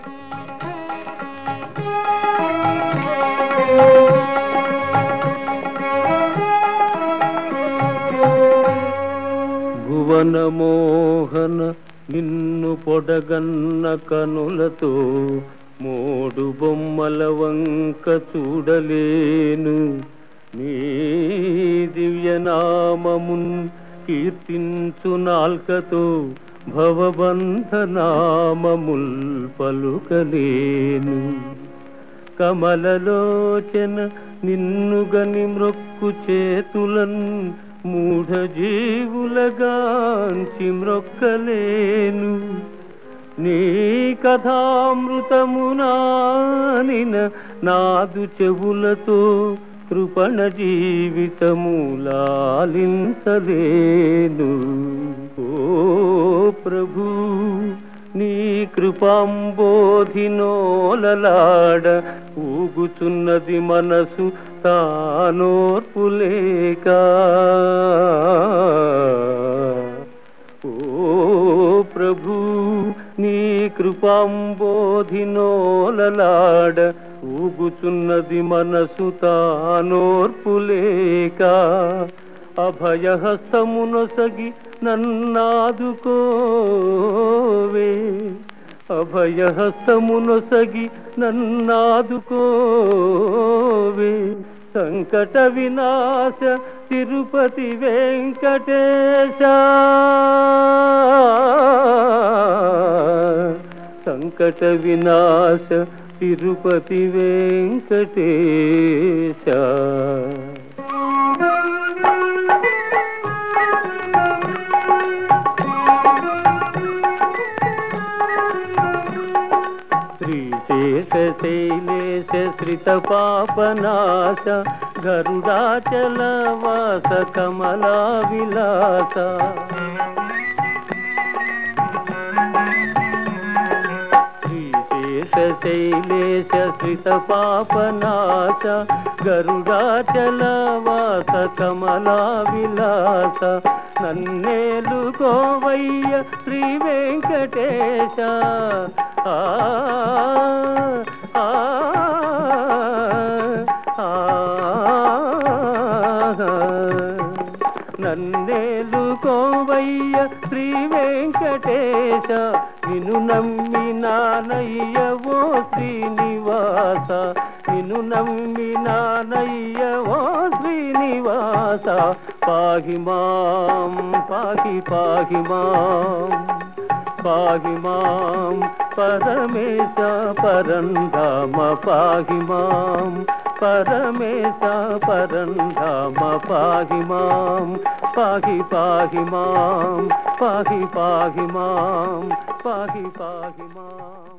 భువన మోహన నిన్ను పొడగన్న కనులతో మోడు బొమ్మల వంక చూడలేను నీ దివ్యనామమున్ కీర్తించు నాల్కతో భవబంధనామముల్ పలుకలేను కమలలోచన నిన్నుగని మ్రొక్కు చేతులన్ మూఢ జీవులగాంచి మ్రొక్కలేను నీ కథామృతమునానిన నాదు చెవులతో కృపణ జీవితములాలించలేను ఓ ప్రభు నీ కృపాంబోధినోలలాడ ఊగుచున్నది మనసు తానోర్పులేక ఓ ప్రభు నీ కృపాంబోధినోలలాడ ఊగుచున్నది మనసు తానోర్పులేక అభయహస్తమునొసగి నన్నాదుకోవే అభయహస్తమునొసగి నన్నాదుకోవే సంకట వినాశ తిరుపతి వెంకటేశ సంకట వినాశ తిరుపతి వెంకటేశ శ్రీశేషశైలేశ శ్రిత పాపనాశ గరుడాచల వాస కమలా విలాస శ్రీశేషశైలేశ శ్రిత పాపనాశ గరుడాచల వాస కమలా విలాస నన్నేలు గోవయ్య శ్రీ వెంకటేశ ఆ ఆ, ఆ, నన్నేలు కోవయ్య శ్రీ వెంకటేశ నిన్ను నమ్మి నానయ్య ఓ శ్రీనివాస నిన్ను నమ్మి నానయ్య ఓ శ్రీనివాస పాహి మాం పాహి పాహి మాం పాహి మాం పరమేశ పరంధామ పాహి మాం పరమేశ పరంధామ పాహి మాం పాహి పాహి మాం పాహి పాహి మాం పాహి పాహి మాం